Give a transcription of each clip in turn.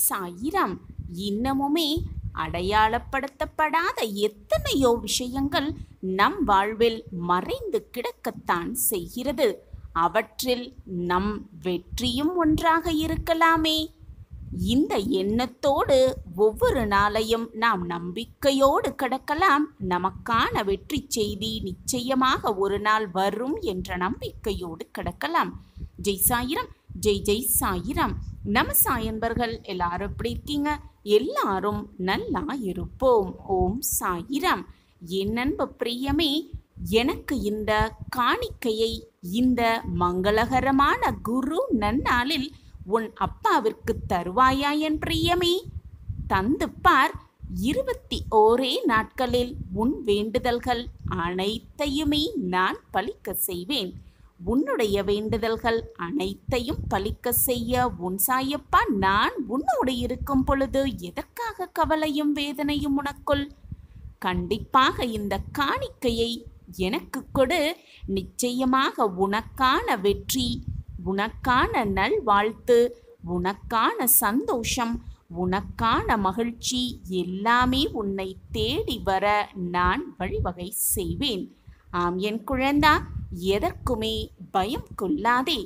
சாயிராம் இன்னமுமே அடையாளப்படுத்தப்படாத எத்தனையோ விஷயங்கள் நம் வாழ்வில் மறைந்து கிடக்கத்தான் செய்கிறது அவற்றில் நம் வெற்றியும் ஒன்றாக இருக்கலாமே இந்த எண்ணத்தோடு ஒவ்வொரு நாளையும் நாம் நம்பிக்கையோடு கடக்கலாம் நமக்கான வெற்றி செய்தி நிச்சயமாக ஒரு நாள் வரும் என்ற நம்பிக்கையோடு கடக்கலாம் ஜெய் சாயிரம் ஜெய் ஜெய் சாயிரம் நம்ம சாயன்பர்கள் எல்லாரும் எப்படி இருக்கீங்க எல்லாரும் நல்லா இருப்போம் ஓம் சாயிரம் என் அன்பு பிரியமே எனக்கு இந்த காணிக்கையை இந்த மங்களகரமான குரு நன்னாளில் உன் அப்பாவிற்கு தருவாயா என் பிரியமே தந்து பார் இருபத்தி ஓரே நாட்களில் உன் வேண்டுதல்கள் அனைத்தையுமே நான் பலிக்க செய்வேன் உன்னுடைய வேண்டுதல்கள் அனைத்தையும் பலிக்க செய்ய உன் சாயப்பா நான் உன்னோடு இருக்கும் பொழுது எதற்காக கவலையும் வேதனையும் உனக்குள் கண்டிப்பாக இந்த காணிக்கையை எனக்கு கொடு நிச்சயமாக உனக்கான வெற்றி உனக்கான நல்வாழ்த்து உனக்கான சந்தோஷம் உனக்கான மகிழ்ச்சி எல்லாமே உன்னை தேடி வர நான் வழிவகை செய்வேன் ஆம் என் குழந்தா எதற்குமே பயம் கொள்ளாதே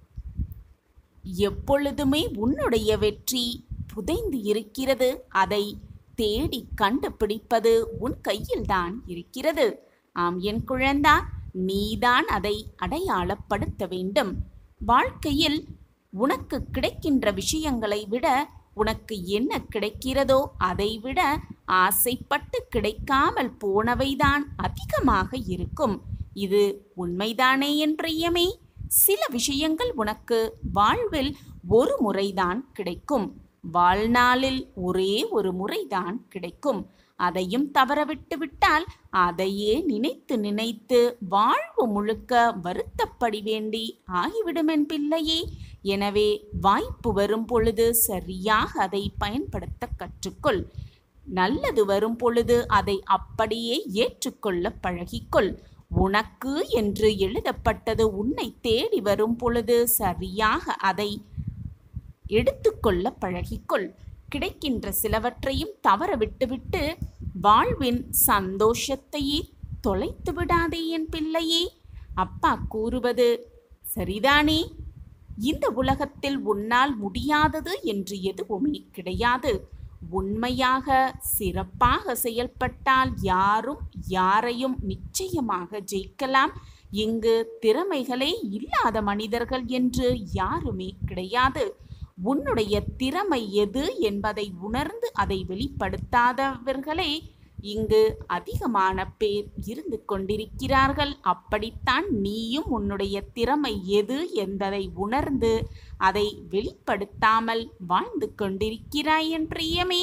எப்பொழுதுமே உன்னுடைய வெற்றி புதைந்து இருக்கிறது அதை தேடி கண்டுபிடிப்பது உன் கையில்தான் இருக்கிறது ஆம் என் குழந்தா நீதான் அதை அடையாளப்படுத்த வேண்டும் வாழ்க்கையில் உனக்கு கிடைக்கின்ற விஷயங்களை விட உனக்கு என்ன கிடைக்கிறதோ அதைவிட ஆசைப்பட்டு கிடைக்காமல் போனவைதான் அதிகமாக இருக்கும் இது உண்மைதானே என் பிரியமே சில விஷயங்கள் உனக்கு வாழ்வில் ஒரு முறைதான் கிடைக்கும் வாழ்நாளில் ஒரே ஒரு முறைதான் கிடைக்கும் அதையும் தவறவிட்டு விட்டால் அதையே நினைத்து நினைத்து வாழ்வு முழுக்க வருத்தப்படி வேண்டி ஆகிவிடும் என் பிள்ளையே எனவே வாய்ப்பு வரும் பொழுது சரியாக அதை பயன்படுத்த கற்றுக்கொள் நல்லது வரும் பொழுது அதை அப்படியே ஏற்றுக்கொள்ள பழகிக்கொள் உனக்கு என்று எழுதப்பட்டது உன்னை தேடி வரும் பொழுது சரியாக அதை எடுத்துக்கொள்ள பழகிக்கொள் கிடைக்கின்ற சிலவற்றையும் தவற விட்டுவிட்டு வாழ்வின் சந்தோஷத்தையே தொலைத்து விடாதே என் பிள்ளையே அப்பா கூறுவது சரிதானே இந்த உலகத்தில் உன்னால் முடியாதது என்று எதுவுமே கிடையாது உண்மையாக சிறப்பாக செயல்பட்டால் யாரும் யாரையும் நிச்சயமாக ஜெயிக்கலாம் இங்கு திறமைகளே இல்லாத மனிதர்கள் என்று யாருமே கிடையாது உன்னுடைய திறமை எது என்பதை உணர்ந்து அதை வெளிப்படுத்தாதவர்களே இங்கு அதிகமான பேர் இருந்து கொண்டிருக்கிறார்கள் அப்படித்தான் நீயும் உன்னுடைய திறமை எது என்பதை உணர்ந்து அதை வெளிப்படுத்தாமல் வாழ்ந்து கொண்டிருக்கிறாய் என் பிரியமே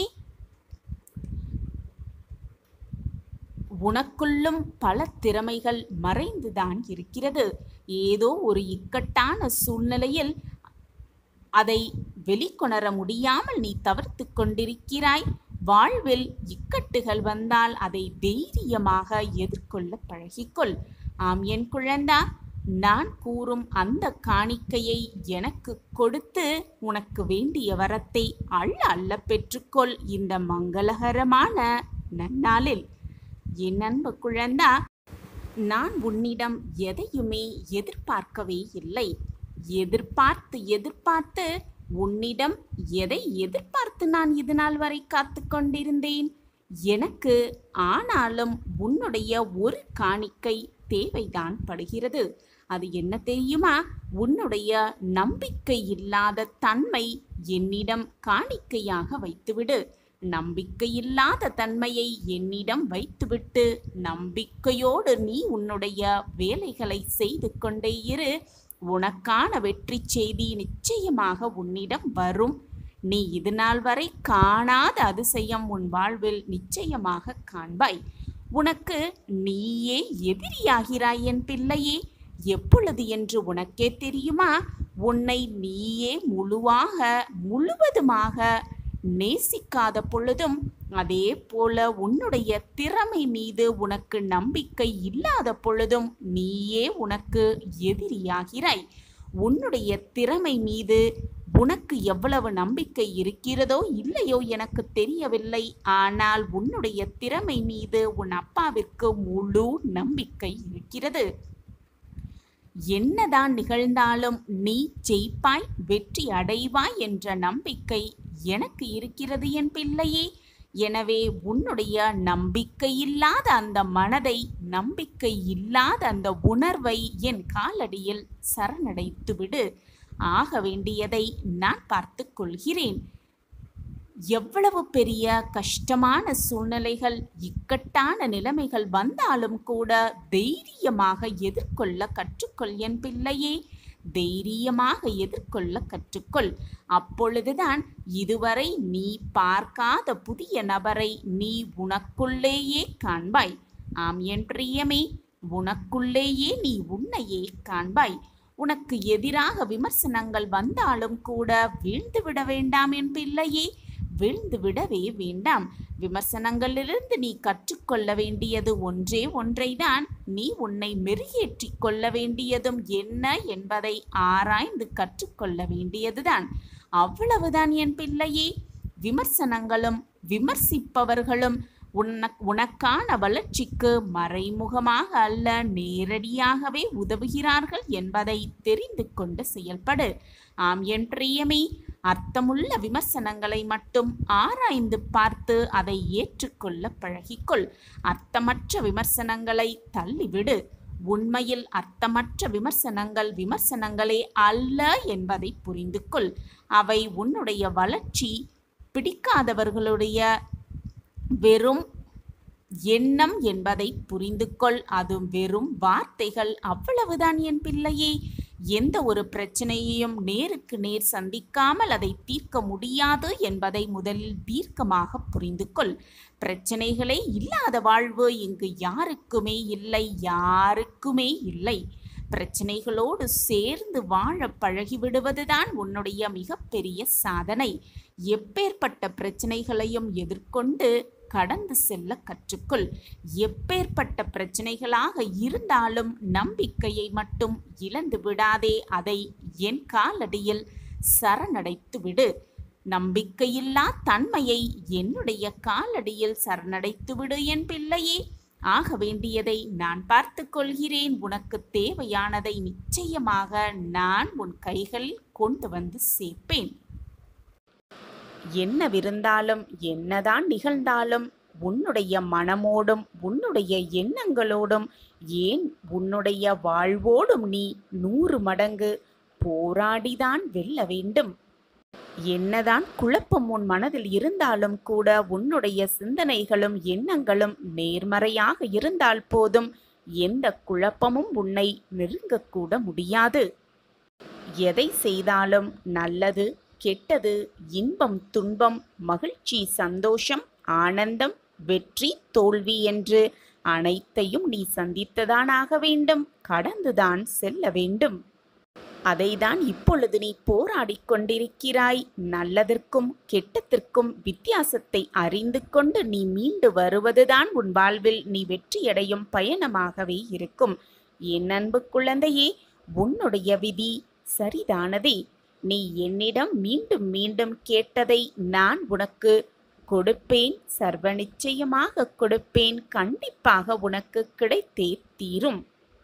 உனக்குள்ளும் பல திறமைகள் மறைந்துதான் இருக்கிறது ஏதோ ஒரு இக்கட்டான சூழ்நிலையில் அதை வெளிக்கொணர முடியாமல் நீ தவிர்த்து கொண்டிருக்கிறாய் வாழ்வில் இக்கட்டுகள் வந்தால் அதை தைரியமாக எதிர்கொள்ள பழகிக்கொள் ஆம் என் குழந்தா நான் கூறும் அந்த காணிக்கையை எனக்கு கொடுத்து உனக்கு வேண்டிய வரத்தை அள்ள அள்ள பெற்றுக்கொள் இந்த மங்களகரமான நன்னாளில் என் அன்பு குழந்தா நான் உன்னிடம் எதையுமே எதிர்பார்க்கவே இல்லை எதிர்பார்த்து எதிர்பார்த்து உன்னிடம் எதை எதிர்பார்த்து நான் இது நாள் வரை காத்து கொண்டிருந்தேன் எனக்கு ஆனாலும் உன்னுடைய ஒரு காணிக்கை தேவைதான் படுகிறது அது என்ன தெரியுமா உன்னுடைய நம்பிக்கை இல்லாத தன்மை என்னிடம் காணிக்கையாக வைத்துவிடு நம்பிக்கையில்லாத தன்மையை என்னிடம் வைத்துவிட்டு நம்பிக்கையோடு நீ உன்னுடைய வேலைகளை செய்து கொண்டே இரு உனக்கான வெற்றி செய்தி நிச்சயமாக உன்னிடம் வரும் நீ இது நாள் வரை காணாத அதிசயம் உன் வாழ்வில் நிச்சயமாக காண்பாய் உனக்கு நீயே எதிரியாகிறாய் என் பிள்ளையே எப்பொழுது என்று உனக்கே தெரியுமா உன்னை நீயே முழுவாக முழுவதுமாக நேசிக்காத பொழுதும் அதே போல உன்னுடைய திறமை மீது உனக்கு நம்பிக்கை இல்லாத பொழுதும் நீயே உனக்கு எதிரியாகிறாய் உன்னுடைய திறமை மீது உனக்கு எவ்வளவு நம்பிக்கை இருக்கிறதோ இல்லையோ எனக்கு தெரியவில்லை ஆனால் உன்னுடைய திறமை மீது உன் அப்பாவிற்கு முழு நம்பிக்கை இருக்கிறது என்னதான் நிகழ்ந்தாலும் நீ ஜெயிப்பாய் வெற்றி அடைவாய் என்ற நம்பிக்கை எனக்கு இருக்கிறது என் பிள்ளையே எனவே உன்னுடைய நம்பிக்கையில்லாத அந்த மனதை நம்பிக்கை இல்லாத அந்த உணர்வை என் காலடியில் சரணடைத்து விடு ஆக வேண்டியதை நான் பார்த்து கொள்கிறேன் எவ்வளவு பெரிய கஷ்டமான சூழ்நிலைகள் இக்கட்டான நிலைமைகள் வந்தாலும் கூட தைரியமாக எதிர்கொள்ள கற்றுக்கொள் என் பிள்ளையே தைரியமாக எதிர்கொள்ள கற்றுக்கொள் அப்பொழுதுதான் இதுவரை நீ பார்க்காத புதிய நபரை நீ உனக்குள்ளேயே காண்பாய் ஆம் என் பிரியமே உனக்குள்ளேயே நீ உன்னையே காண்பாய் உனக்கு எதிராக விமர்சனங்கள் வந்தாலும் கூட வீழ்ந்து விட வேண்டாம் என் பிள்ளையே வீழ்ந்து விடவே வேண்டாம் விமர்சனங்களிலிருந்து நீ கற்றுக்கொள்ள வேண்டியது ஒன்றே ஒன்றைதான் நீ உன்னை மெருகேற்றிக் கொள்ள வேண்டியதும் என்ன என்பதை ஆராய்ந்து கற்றுக்கொள்ள வேண்டியதுதான் அவ்வளவுதான் என் பிள்ளையே விமர்சனங்களும் விமர்சிப்பவர்களும் உனக் உனக்கான வளர்ச்சிக்கு மறைமுகமாக அல்ல நேரடியாகவே உதவுகிறார்கள் என்பதை தெரிந்து கொண்டு செயல்படு ஆம் என் பிரியமே அர்த்தமுள்ள விமர்சனங்களை மட்டும் ஆராய்ந்து பார்த்து அதை ஏற்றுக்கொள்ள பழகிக்கொள் அர்த்தமற்ற விமர்சனங்களை தள்ளிவிடு உண்மையில் அர்த்தமற்ற விமர்சனங்கள் விமர்சனங்களே அல்ல என்பதை புரிந்து கொள் அவை உன்னுடைய வளர்ச்சி பிடிக்காதவர்களுடைய வெறும் எண்ணம் என்பதை புரிந்து கொள் அது வெறும் வார்த்தைகள் அவ்வளவுதான் என் பிள்ளையே எந்த ஒரு பிரச்சனையையும் நேருக்கு நேர் சந்திக்காமல் அதை தீர்க்க முடியாது என்பதை முதலில் தீர்க்கமாக புரிந்து கொள் பிரச்சனைகளே இல்லாத வாழ்வு இங்கு யாருக்குமே இல்லை யாருக்குமே இல்லை பிரச்சனைகளோடு சேர்ந்து வாழ பழகிவிடுவதுதான் உன்னுடைய மிகப்பெரிய சாதனை எப்பேற்பட்ட பிரச்சனைகளையும் எதிர்கொண்டு கடந்து செல்ல கற்றுக்கொள் எப்பேற்பட்ட பிரச்சனைகளாக இருந்தாலும் நம்பிக்கையை மட்டும் இழந்து விடாதே அதை என் காலடியில் சரணடைத்து விடு நம்பிக்கையில்லா தன்மையை என்னுடைய காலடியில் சரணடைத்து விடு என் பிள்ளையே ஆக வேண்டியதை நான் பார்த்து கொள்கிறேன் உனக்கு தேவையானதை நிச்சயமாக நான் உன் கைகளில் கொண்டு வந்து சேர்ப்பேன் என்னவிருந்தாலும் என்னதான் நிகழ்ந்தாலும் உன்னுடைய மனமோடும் உன்னுடைய எண்ணங்களோடும் ஏன் உன்னுடைய வாழ்வோடும் நீ நூறு மடங்கு போராடிதான் வெல்ல வேண்டும் என்னதான் குழப்பம் உன் மனதில் இருந்தாலும் கூட உன்னுடைய சிந்தனைகளும் எண்ணங்களும் நேர்மறையாக இருந்தால் போதும் எந்த குழப்பமும் உன்னை நெருங்கக்கூட முடியாது எதை செய்தாலும் நல்லது கெட்டது இன்பம் துன்பம் மகிழ்ச்சி சந்தோஷம் ஆனந்தம் வெற்றி தோல்வி என்று அனைத்தையும் நீ சந்தித்துதான் ஆக வேண்டும் கடந்துதான் செல்ல வேண்டும் அதைதான் இப்பொழுது நீ போராடிக் கொண்டிருக்கிறாய் நல்லதற்கும் கெட்டத்திற்கும் வித்தியாசத்தை அறிந்து கொண்டு நீ மீண்டு வருவதுதான் உன் வாழ்வில் நீ வெற்றியடையும் பயணமாகவே இருக்கும் என் அன்பு குழந்தையே உன்னுடைய விதி சரிதானதே நீ என்னிடம் மீண்டும் மீண்டும் கேட்டதை நான் உனக்கு கொடுப்பேன் சர்வ நிச்சயமாக கொடுப்பேன் கண்டிப்பாக உனக்கு கிடைத்தே தீரும்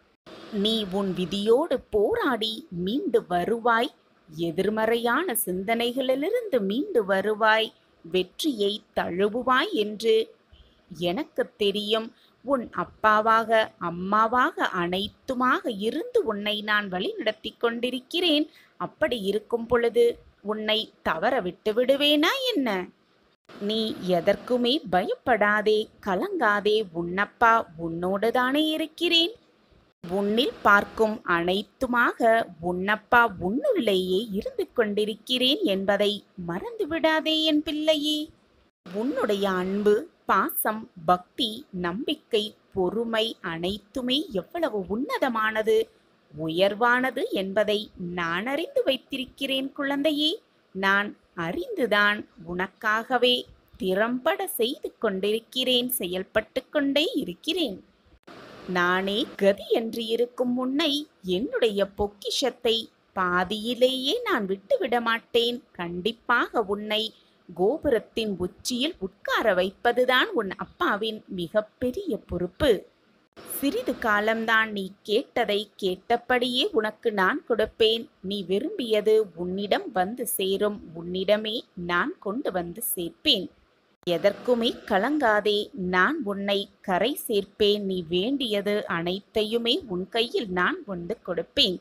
நீ உன் விதியோடு போராடி மீண்டு வருவாய் எதிர்மறையான சிந்தனைகளிலிருந்து மீண்டு வருவாய் வெற்றியை தழுவுவாய் என்று எனக்கு தெரியும் உன் அப்பாவாக அம்மாவாக அனைத்துமாக இருந்து உன்னை நான் வழிநடத்தி கொண்டிருக்கிறேன் அப்படி இருக்கும் பொழுது உன்னை தவற விட்டு விடுவேனா என்ன நீ எதற்குமே பயப்படாதே கலங்காதே உன்னப்பா உன்னோடு தானே இருக்கிறேன் உன்னில் பார்க்கும் அனைத்துமாக உன்னப்பா உன்னுள்ளேயே இருந்து கொண்டிருக்கிறேன் என்பதை மறந்து விடாதே என் பிள்ளையே உன்னுடைய அன்பு பாசம் பக்தி நம்பிக்கை பொறுமை அனைத்துமே எவ்வளவு உன்னதமானது உயர்வானது என்பதை நான் அறிந்து வைத்திருக்கிறேன் குழந்தையே நான் அறிந்துதான் உனக்காகவே திறம்பட செய்து கொண்டிருக்கிறேன் செயல்பட்டு கொண்டே இருக்கிறேன் நானே கதி என்று இருக்கும் உன்னை என்னுடைய பொக்கிஷத்தை பாதியிலேயே நான் விட்டுவிட மாட்டேன் கண்டிப்பாக உன்னை கோபுரத்தின் உச்சியில் உட்கார வைப்பதுதான் உன் அப்பாவின் மிகப்பெரிய பொறுப்பு சிறிது காலம்தான் நீ கேட்டதை கேட்டபடியே உனக்கு நான் கொடுப்பேன் நீ விரும்பியது உன்னிடம் வந்து சேரும் உன்னிடமே நான் கொண்டு வந்து சேர்ப்பேன் எதற்குமே கலங்காதே நான் உன்னை கரை சேர்ப்பேன் நீ வேண்டியது அனைத்தையுமே உன் கையில் நான் கொண்டு கொடுப்பேன்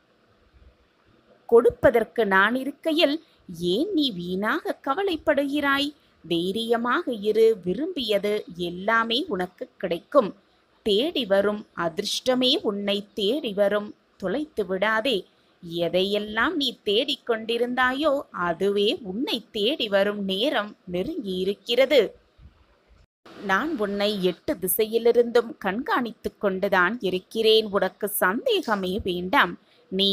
கொடுப்பதற்கு நான் இருக்கையில் ஏன் நீ வீணாக கவலைப்படுகிறாய் தைரியமாக இரு விரும்பியது எல்லாமே உனக்கு கிடைக்கும் தேடி வரும் அதிர்ஷ்டமே உன்னை தேடி வரும் தொலைத்து விடாதே எதையெல்லாம் நீ தேடிக் கொண்டிருந்தாயோ அதுவே உன்னை தேடி வரும் நேரம் நெருங்கி இருக்கிறது நான் உன்னை எட்டு திசையிலிருந்தும் கண்காணித்துக் கொண்டுதான் இருக்கிறேன் உனக்கு சந்தேகமே வேண்டாம் நீ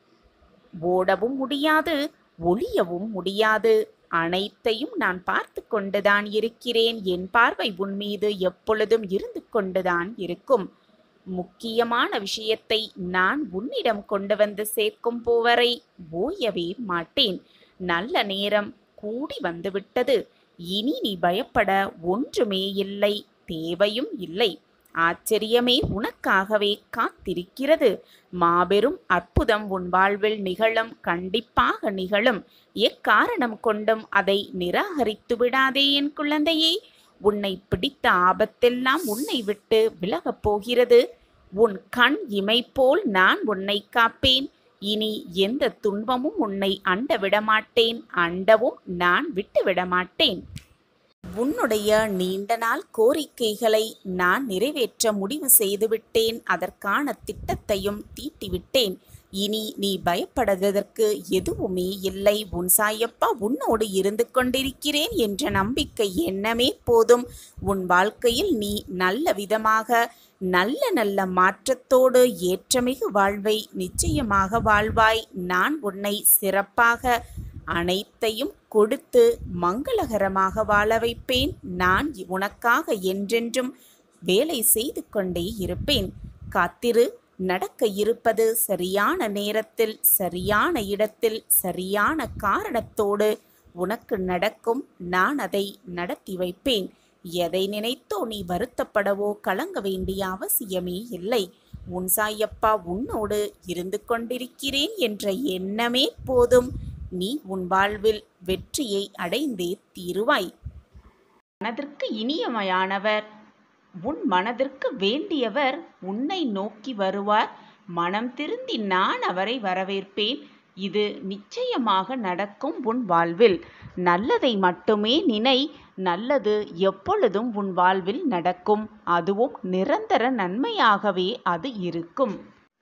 ஓடவும் முடியாது ஒளியவும் முடியாது அனைத்தையும் நான் பார்த்து கொண்டுதான் இருக்கிறேன் என் பார்வை உன் மீது எப்பொழுதும் இருந்து கொண்டுதான் இருக்கும் முக்கியமான விஷயத்தை நான் உன்னிடம் கொண்டு வந்து சேர்க்கும் போவரை ஓயவே மாட்டேன் நல்ல நேரம் கூடி வந்துவிட்டது இனி நீ பயப்பட ஒன்றுமே இல்லை தேவையும் இல்லை ஆச்சரியமே உனக்காகவே காத்திருக்கிறது மாபெரும் அற்புதம் உன் வாழ்வில் நிகழும் கண்டிப்பாக நிகழும் எக்காரணம் கொண்டும் அதை நிராகரித்து விடாதே என் குழந்தையே உன்னை பிடித்த ஆபத்தெல்லாம் உன்னை விட்டு விலகப் போகிறது உன் கண் இமை போல் நான் உன்னை காப்பேன் இனி எந்த துன்பமும் உன்னை அண்ட விடமாட்டேன் அண்டவும் நான் விட்டு விடமாட்டேன் உன்னுடைய நீண்ட நாள் கோரிக்கைகளை நான் நிறைவேற்ற முடிவு செய்துவிட்டேன் அதற்கான திட்டத்தையும் தீட்டிவிட்டேன் இனி நீ பயப்படுவதற்கு எதுவுமே இல்லை உன் சாயப்பா உன்னோடு இருந்து கொண்டிருக்கிறேன் என்ற நம்பிக்கை எண்ணமே போதும் உன் வாழ்க்கையில் நீ நல்ல விதமாக நல்ல நல்ல மாற்றத்தோடு ஏற்றமிகு வாழ்வை நிச்சயமாக வாழ்வாய் நான் உன்னை சிறப்பாக அனைத்தையும் கொடுத்து மங்களகரமாக வாழ வைப்பேன் நான் உனக்காக என்றென்றும் வேலை செய்து கொண்டே இருப்பேன் காத்திரு நடக்க இருப்பது சரியான நேரத்தில் சரியான இடத்தில் சரியான காரணத்தோடு உனக்கு நடக்கும் நான் அதை நடத்தி வைப்பேன் எதை நினைத்தோ நீ வருத்தப்படவோ கலங்க வேண்டிய அவசியமே இல்லை உன் சாயப்பா உன்னோடு இருந்து கொண்டிருக்கிறேன் என்ற எண்ணமே போதும் நீ உன் வாழ்வில் வெற்றியை அடைந்தே தீருவாய் மனதிற்கு இனியமையானவர் உன் மனதிற்கு வேண்டியவர் உன்னை நோக்கி வருவார் மனம் திருந்தி நான் அவரை வரவேற்பேன் இது நிச்சயமாக நடக்கும் உன் வாழ்வில் நல்லதை மட்டுமே நினை நல்லது எப்பொழுதும் உன் வாழ்வில் நடக்கும் அதுவும் நிரந்தர நன்மையாகவே அது இருக்கும்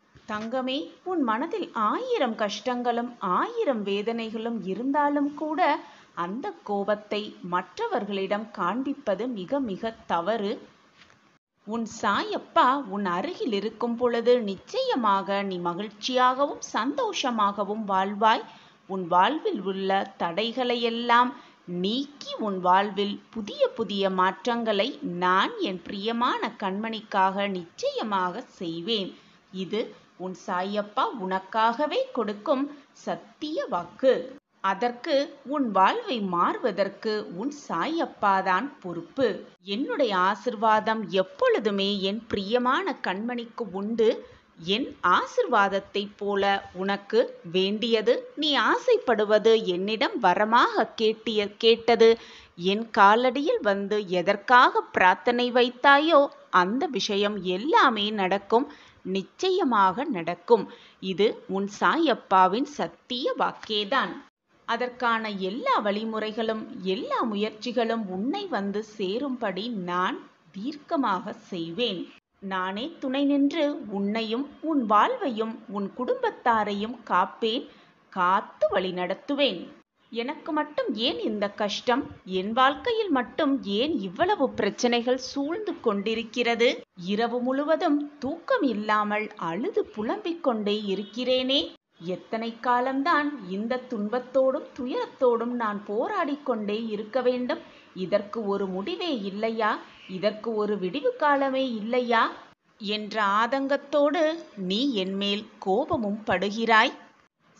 தங்கமே உன் மனதில் ஆயிரம் கஷ்டங்களும் ஆயிரம் வேதனைகளும் இருந்தாலும் கூட அந்த கோபத்தை மற்றவர்களிடம் காண்பிப்பது மிக மிக தவறு உன் சாயப்பா உன் அருகில் இருக்கும் பொழுது நிச்சயமாக நீ மகிழ்ச்சியாகவும் சந்தோஷமாகவும் வாழ்வாய் உன் வாழ்வில் உள்ள தடைகளையெல்லாம் நீக்கி உன் வாழ்வில் புதிய புதிய மாற்றங்களை நான் என் பிரியமான கண்மணிக்காக நிச்சயமாக செய்வேன் இது உன் சாயப்பா உனக்காகவே கொடுக்கும் சத்திய வாக்கு அதற்கு உன் வாழ்வை மாறுவதற்கு உன் சாயப்பாதான் பொறுப்பு என்னுடைய ஆசிர்வாதம் எப்பொழுதுமே என் பிரியமான கண்மணிக்கு உண்டு என் ஆசிர்வாதத்தைப் போல உனக்கு வேண்டியது நீ ஆசைப்படுவது என்னிடம் வரமாக கேட்டிய கேட்டது என் காலடியில் வந்து எதற்காக பிரார்த்தனை வைத்தாயோ அந்த விஷயம் எல்லாமே நடக்கும் நிச்சயமாக நடக்கும் இது உன் சாயப்பாவின் சத்திய வாக்கேதான் அதற்கான எல்லா வழிமுறைகளும் எல்லா முயற்சிகளும் உன்னை வந்து சேரும்படி நான் தீர்க்கமாக செய்வேன் நானே துணை நின்று உன்னையும் உன் வாழ்வையும் உன் குடும்பத்தாரையும் காப்பேன் காத்து வழி நடத்துவேன் எனக்கு மட்டும் ஏன் இந்த கஷ்டம் என் வாழ்க்கையில் மட்டும் ஏன் இவ்வளவு பிரச்சனைகள் சூழ்ந்து கொண்டிருக்கிறது இரவு முழுவதும் தூக்கம் இல்லாமல் அழுது புலம்பிக் கொண்டே இருக்கிறேனே எத்தனை காலம்தான் இந்த துன்பத்தோடும் துயரத்தோடும் நான் போராடிக் கொண்டே இருக்க வேண்டும் இதற்கு ஒரு முடிவே இல்லையா இதற்கு ஒரு விடிவு காலமே இல்லையா என்ற ஆதங்கத்தோடு நீ என்மேல் கோபமும் படுகிறாய்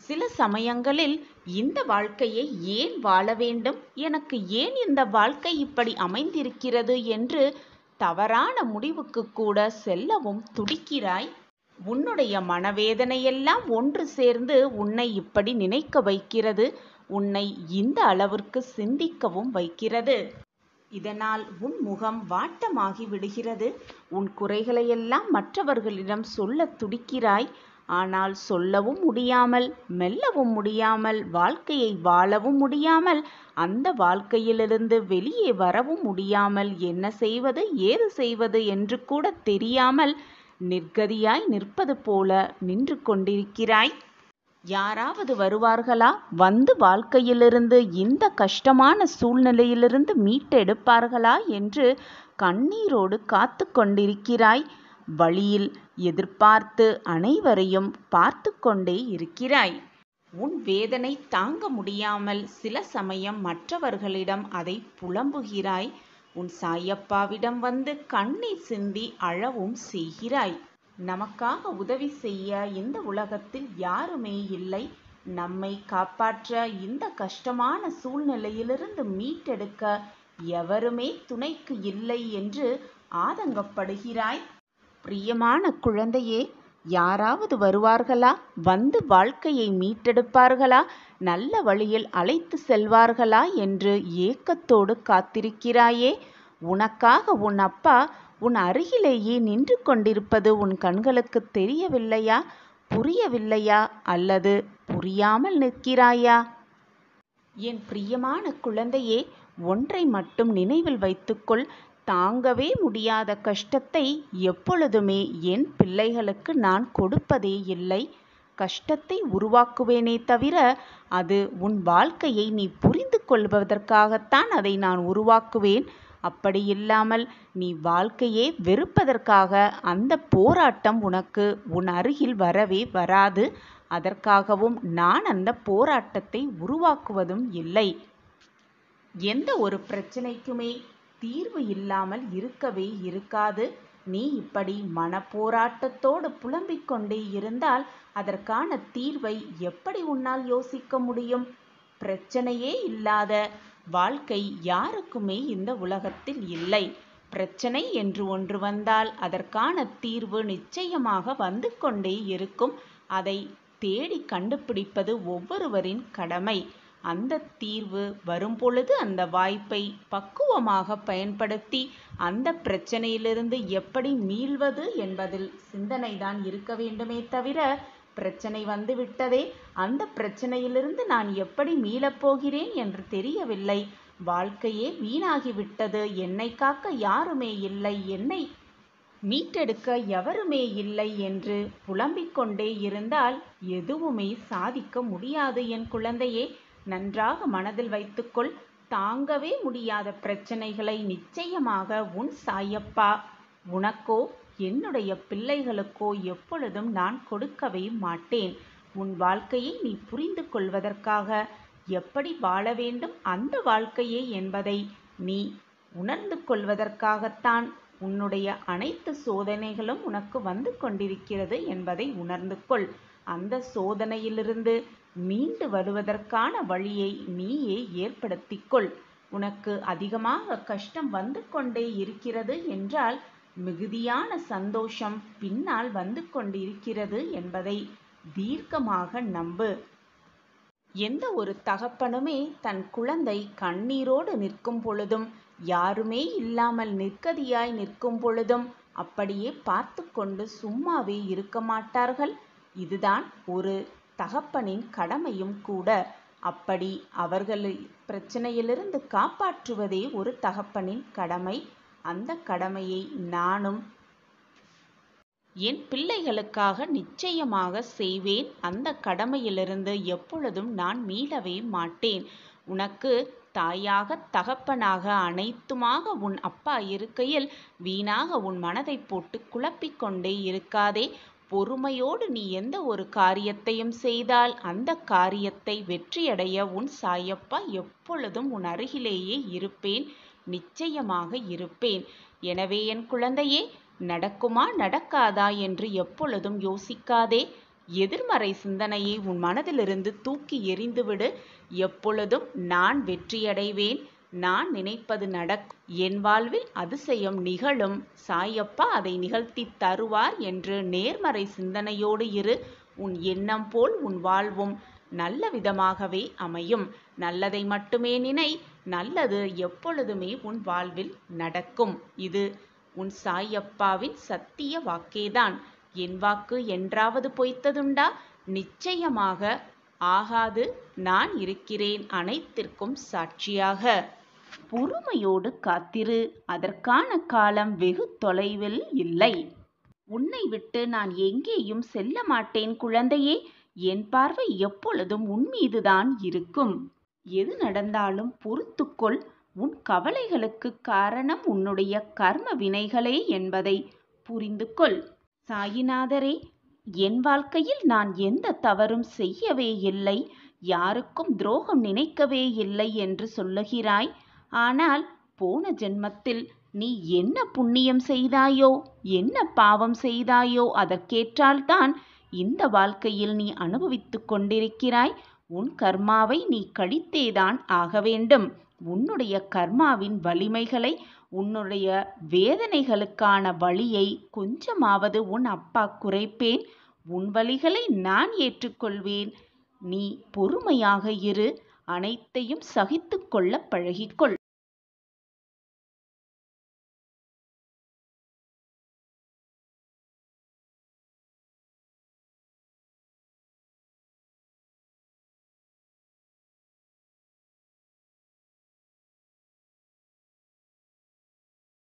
சில சமயங்களில் இந்த வாழ்க்கையை ஏன் வாழ வேண்டும் எனக்கு ஏன் இந்த வாழ்க்கை இப்படி அமைந்திருக்கிறது என்று தவறான முடிவுக்கு கூட செல்லவும் துடிக்கிறாய் உன்னுடைய மனவேதனையெல்லாம் ஒன்று சேர்ந்து உன்னை இப்படி நினைக்க வைக்கிறது உன்னை இந்த அளவிற்கு சிந்திக்கவும் வைக்கிறது இதனால் உன் முகம் வாட்டமாகி விடுகிறது உன் குறைகளையெல்லாம் மற்றவர்களிடம் சொல்ல துடிக்கிறாய் ஆனால் சொல்லவும் முடியாமல் மெல்லவும் முடியாமல் வாழ்க்கையை வாழவும் முடியாமல் அந்த வாழ்க்கையிலிருந்து வெளியே வரவும் முடியாமல் என்ன செய்வது ஏது செய்வது என்று கூட தெரியாமல் நிர்கதியாய் நிற்பது போல நின்று கொண்டிருக்கிறாய் யாராவது வருவார்களா வந்து வாழ்க்கையிலிருந்து இந்த கஷ்டமான சூழ்நிலையிலிருந்து மீட்டெடுப்பார்களா என்று கண்ணீரோடு காத்து கொண்டிருக்கிறாய் வழியில் எதிர்பார்த்து அனைவரையும் பார்த்து கொண்டே இருக்கிறாய் உன் வேதனை தாங்க முடியாமல் சில சமயம் மற்றவர்களிடம் அதை புலம்புகிறாய் உன் சாயப்பாவிடம் வந்து கண்ணீர் சிந்தி அழவும் செய்கிறாய் நமக்காக உதவி செய்ய இந்த உலகத்தில் யாருமே இல்லை நம்மை காப்பாற்ற இந்த கஷ்டமான சூழ்நிலையிலிருந்து மீட்டெடுக்க எவருமே துணைக்கு இல்லை என்று ஆதங்கப்படுகிறாய் பிரியமான குழந்தையே யாராவது வருவார்களா வந்து வாழ்க்கையை மீட்டெடுப்பார்களா நல்ல வழியில் அழைத்து செல்வார்களா என்று ஏக்கத்தோடு காத்திருக்கிறாயே உனக்காக உன் அப்பா உன் அருகிலேயே நின்று கொண்டிருப்பது உன் கண்களுக்கு தெரியவில்லையா புரியவில்லையா அல்லது புரியாமல் நிற்கிறாயா என் பிரியமான குழந்தையே ஒன்றை மட்டும் நினைவில் வைத்துக்கொள் தாங்கவே முடியாத கஷ்டத்தை எப்பொழுதுமே என் பிள்ளைகளுக்கு நான் கொடுப்பதே இல்லை கஷ்டத்தை உருவாக்குவேனே தவிர அது உன் வாழ்க்கையை நீ புரிந்து கொள்வதற்காகத்தான் அதை நான் உருவாக்குவேன் அப்படி இல்லாமல் நீ வாழ்க்கையே வெறுப்பதற்காக அந்த போராட்டம் உனக்கு உன் அருகில் வரவே வராது அதற்காகவும் நான் அந்த போராட்டத்தை உருவாக்குவதும் இல்லை எந்த ஒரு பிரச்சனைக்குமே தீர்வு இல்லாமல் இருக்கவே இருக்காது நீ இப்படி மனப்போராட்டத்தோடு புலம்பிக் கொண்டே இருந்தால் அதற்கான தீர்வை எப்படி உன்னால் யோசிக்க முடியும் பிரச்சனையே இல்லாத வாழ்க்கை யாருக்குமே இந்த உலகத்தில் இல்லை பிரச்சனை என்று ஒன்று வந்தால் அதற்கான தீர்வு நிச்சயமாக வந்து கொண்டே இருக்கும் அதை தேடி கண்டுபிடிப்பது ஒவ்வொருவரின் கடமை அந்த தீர்வு வரும்பொழுது அந்த வாய்ப்பை பக்குவமாக பயன்படுத்தி அந்த பிரச்சனையிலிருந்து எப்படி மீள்வது என்பதில் சிந்தனைதான் இருக்க வேண்டுமே தவிர பிரச்சனை வந்துவிட்டதே அந்த பிரச்சனையிலிருந்து நான் எப்படி மீளப் போகிறேன் என்று தெரியவில்லை வாழ்க்கையே வீணாகிவிட்டது என்னை காக்க யாருமே இல்லை என்னை மீட்டெடுக்க எவருமே இல்லை என்று புலம்பிக் கொண்டே இருந்தால் எதுவுமே சாதிக்க முடியாது என் குழந்தையே நன்றாக மனதில் வைத்துக்கொள் தாங்கவே முடியாத பிரச்சனைகளை நிச்சயமாக உன் சாயப்பா உனக்கோ என்னுடைய பிள்ளைகளுக்கோ எப்பொழுதும் நான் கொடுக்கவே மாட்டேன் உன் வாழ்க்கையை நீ புரிந்து கொள்வதற்காக எப்படி வாழ வேண்டும் அந்த வாழ்க்கையே என்பதை நீ உணர்ந்து கொள்வதற்காகத்தான் உன்னுடைய அனைத்து சோதனைகளும் உனக்கு வந்து கொண்டிருக்கிறது என்பதை உணர்ந்து கொள் அந்த சோதனையிலிருந்து மீண்டு வருவதற்கான வழியை நீயே ஏற்படுத்திக்கொள் உனக்கு அதிகமாக கஷ்டம் வந்து கொண்டே இருக்கிறது என்றால் மிகுதியான சந்தோஷம் பின்னால் வந்து கொண்டிருக்கிறது என்பதை தீர்க்கமாக நம்பு எந்த ஒரு தகப்பனுமே தன் குழந்தை கண்ணீரோடு நிற்கும் பொழுதும் யாருமே இல்லாமல் நிற்கதியாய் நிற்கும் பொழுதும் அப்படியே பார்த்து கொண்டு சும்மாவே இருக்க மாட்டார்கள் இதுதான் ஒரு தகப்பனின் கடமையும் கூட அப்படி அவர்களை பிரச்சனையிலிருந்து காப்பாற்றுவதே ஒரு தகப்பனின் கடமை அந்த கடமையை நானும் என் பிள்ளைகளுக்காக நிச்சயமாக செய்வேன் அந்த கடமையிலிருந்து எப்பொழுதும் நான் மீளவே மாட்டேன் உனக்கு தாயாக தகப்பனாக அனைத்துமாக உன் அப்பா இருக்கையில் வீணாக உன் மனதை போட்டு குழப்பிக் கொண்டே இருக்காதே பொறுமையோடு நீ எந்த ஒரு காரியத்தையும் செய்தால் அந்த காரியத்தை வெற்றியடைய உன் சாயப்பா எப்பொழுதும் உன் அருகிலேயே இருப்பேன் நிச்சயமாக இருப்பேன் எனவே என் குழந்தையே நடக்குமா நடக்காதா என்று எப்பொழுதும் யோசிக்காதே எதிர்மறை சிந்தனையை உன் மனதிலிருந்து தூக்கி எறிந்துவிடு எப்பொழுதும் நான் வெற்றியடைவேன் நான் நினைப்பது நடக்கும் என் வாழ்வில் அதிசயம் நிகழும் சாயப்பா அதை நிகழ்த்தி தருவார் என்று நேர்மறை சிந்தனையோடு இரு உன் எண்ணம் போல் உன் வாழ்வும் நல்ல விதமாகவே அமையும் நல்லதை மட்டுமே நினை நல்லது எப்பொழுதுமே உன் வாழ்வில் நடக்கும் இது உன் சாயப்பாவின் சத்திய வாக்கேதான் என் வாக்கு என்றாவது பொய்த்ததுண்டா நிச்சயமாக ஆகாது நான் இருக்கிறேன் அனைத்திற்கும் சாட்சியாக பொறுமையோடு காத்திரு அதற்கான காலம் வெகு தொலைவில் இல்லை உன்னை விட்டு நான் எங்கேயும் செல்ல மாட்டேன் குழந்தையே என் பார்வை எப்பொழுதும் உன் மீதுதான் இருக்கும் எது நடந்தாலும் பொறுத்துக்கொள் உன் கவலைகளுக்கு காரணம் உன்னுடைய கர்ம வினைகளே என்பதை புரிந்து கொள் சாயிநாதரே என் வாழ்க்கையில் நான் எந்த தவறும் செய்யவே இல்லை யாருக்கும் துரோகம் நினைக்கவே இல்லை என்று சொல்லுகிறாய் ஆனால் போன ஜென்மத்தில் நீ என்ன புண்ணியம் செய்தாயோ என்ன பாவம் செய்தாயோ அதற்கேற்றால்தான் இந்த வாழ்க்கையில் நீ அனுபவித்துக் கொண்டிருக்கிறாய் உன் கர்மாவை நீ கழித்தேதான் ஆக வேண்டும் உன்னுடைய கர்மாவின் வலிமைகளை உன்னுடைய வேதனைகளுக்கான வழியை கொஞ்சமாவது உன் அப்பா குறைப்பேன் உன் வழிகளை நான் ஏற்றுக்கொள்வேன் நீ பொறுமையாக இரு அனைத்தையும் சகித்து கொள்ள பழகிக்கொள்